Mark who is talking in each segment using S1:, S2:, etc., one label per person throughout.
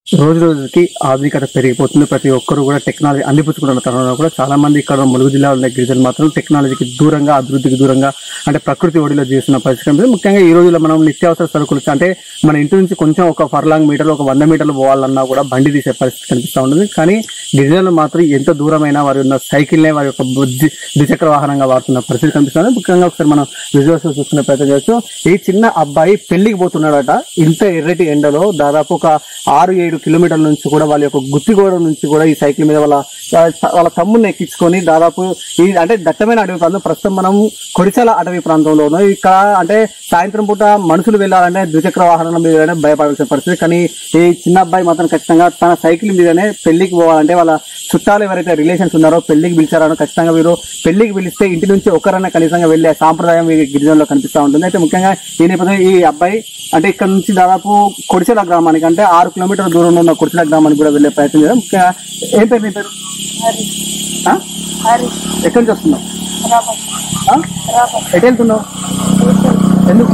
S1: రోజు రోజుకి ఆధునికత పెరిగిపోతుంది ప్రతి ఒక్కరు కూడా టెక్నాలజీ అందిపుచ్చుకున్న తరుణంలో కూడా చాలా మంది ఇక్కడ ములుగు జిల్లాలో ఉన్న గిరిజనులు మాత్రం టెక్నాలజీకి దూరంగా అభివృద్ధికి దూరంగా అంటే ప్రకృతి ఒడిలో జీవిస్తున్న పరిస్థితి కనిపిస్తుంది. ముఖ్యంగా ఈ రోజుల్లో మనం నిత్యావసర సరుకులు అంటే మన ఇంటి నుంచి కొంచెం ఒక ఫర్లాంగ్ మీటర్లు ఒక వంద మీటర్లు పోవాలన్నా కూడా బండి తీసే పరిస్థితి కనిపిస్తూ ఉంటుంది కానీ గిరిజనులు మాత్రం ఎంత దూరమైనా వారి ఉన్న సైకిల్నే వారి యొక్క బుద్ధి ద్విచక్ర వాహనంగా వాడుతున్న పరిస్థితి కనిపిస్తుంది ముఖ్యంగా ఒకసారి మనం విజువల్స్ చూసుకునే ప్రయత్నం చేయొచ్చు ఈ చిన్న అబ్బాయి పెళ్లికి పోతున్నాడట ఇంత ఎర్రటి ఎండలో దాదాపు ఒక ఆరు ఏడు కిలోమీటర్ల నుంచి కూడా వాళ్ళ యొక్క గుత్తిగోడ నుంచి కూడా ఈ సైకిల్ మీద వాళ్ళ వాళ్ళ తమ్ముడిని ఎక్కించుకొని దాదాపు ఈ అంటే దట్టమైన అడవి ప్రాంతం ప్రస్తుతం మనం కొడిశాల అటవీ ప్రాంతంలో ఉన్నాం ఇక్కడ అంటే సాయంత్రం పూట మనుషులు వెళ్ళాలంటే ద్విచక్ర వాహనం మీదనే భయపడాల్సిన పరిస్థితి కానీ ఈ చిన్న అబ్బాయి మాత్రం ఖచ్చితంగా తన సైకిల్ మీదనే పెళ్లికి పోవాలంటే వాళ్ళ చుట్టాలు ఎవరైతే రిలేషన్స్ ఉన్నారో పెళ్లికి పిలిచారో ఖచ్చితంగా వీరు పెళ్లికి పిలిస్తే ఇంటి నుంచి ఒకరన్నా కనీసంగా వెళ్ళే సాంప్రదాయం ఈ గిరిజనులో కనిపిస్తూ ఉంటుంది అయితే ముఖ్యంగా ఈ నేపథ్యంలో ఈ అబ్బాయి అంటే ఇక్కడ నుంచి దాదాపు కొడిచెల గ్రామానికి అంటే ఆరు కిలోమీటర్ల దూరంలో ఉన్న కొడిచెల గ్రామానికి కూడా వెళ్ళే ప్రయత్నం చేద్దాం ముఖ్యంగా ఏం పేరు మీ పేరు ఆ? ఎక్కడి నుంచి వస్తున్నావు ఆ? ఎటు వెళ్తున్నావు ఎందుకు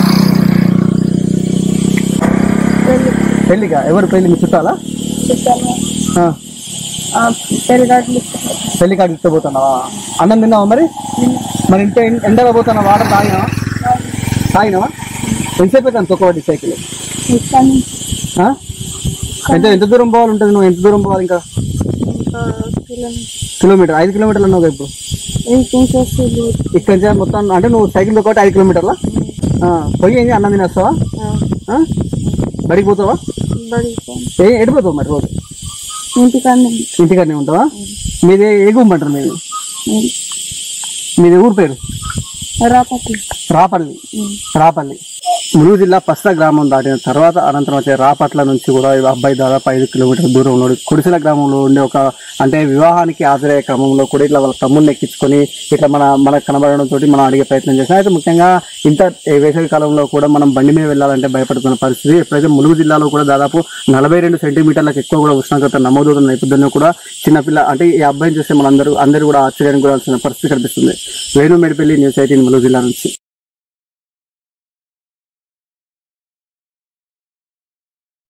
S1: పెళ్లిగా ఎవరు పెళ్లి మీ చుట్టాలా ఆ.
S2: పెరిగాట్లు
S1: పెళ్లి కాడికి ఇష్టపోతున్నావా అన్నం తిన్నావా మరి మరి ఇంత ఎం- ఎండగా పోతున్నా వాటర్ తాగినావా తాగినావా ఎంతసేపు అవుతాను తొక్కబడి సైకిల్
S2: ఇస్తాను
S1: ఆ? ఎంత ఎంత దూరం పోవాలి ఉంటుంది నువ్వు ఎంత దూరం పోవాలి ఇంకా
S2: ఇంకా కిలోమీటర్
S1: కిలోమీటర్ ఐదు కిలోమీటర్లు ఉన్నావు కదా ఇప్పుడు
S2: ఇంకొంచేసి
S1: ఇక్కడ నుంచి మొత్తం అంటే నువ్వు సైకిల్ తొక్కటి ఐదు కిలోమీటర్లా ఆ, పోయి ఏంటి అన్నం తినేస్తావా ఆ? బడికి పోతావా
S2: బడిపోను
S1: ఏ ఎటు పోతావు మరి రోజు
S2: ఇంటికాడ
S1: ఇంటికాడనే ఉంటావా మీది ఏ గుమ్మంటారు మీది మీది ఊరు పేరు
S2: రాపతి
S1: రాపల్లి రాపల్లి ములుగు జిల్లా పస్త గ్రామం దాటిన తర్వాత అనంతరం వచ్చే రాపట్ల నుంచి కూడా ఈ అబ్బాయి దాదాపు ఐదు కిలోమీటర్ల దూరం ఉన్నాడు కుడిసెల గ్రామంలో ఉండే ఒక అంటే వివాహానికి హాజరయ్యే క్రమంలో కూడా ఇట్లా వాళ్ళ తమ్ముడిని ఎక్కించుకొని ఇట్లా మన మనకు కనబడడం తోటి మనం అడిగే ప్రయత్నం చేస్తాం అయితే ముఖ్యంగా ఇంత ఏ వేసవి కాలంలో కూడా మనం బండి మీద వెళ్ళాలంటే భయపడుతున్న పరిస్థితి ఎప్పుడైతే ములుగు జిల్లాలో కూడా దాదాపు నలభై రెండు సెంటీమీటర్లకు ఎక్కువ కూడా ఉష్ణోగ్రత నమోదవుతున్న నేపథ్యంలో కూడా చిన్నపిల్ల అంటే ఈ అబ్బాయిని చూస్తే మనందరూ అందరూ కూడా ఆశ్చర్యానికి గురాల్సిన పరిస్థితి కనిపిస్తుంది వేణు మెడిపల్లి న్యూస్ ఎయిటీన్ ములుగు జిల్లా నుంచి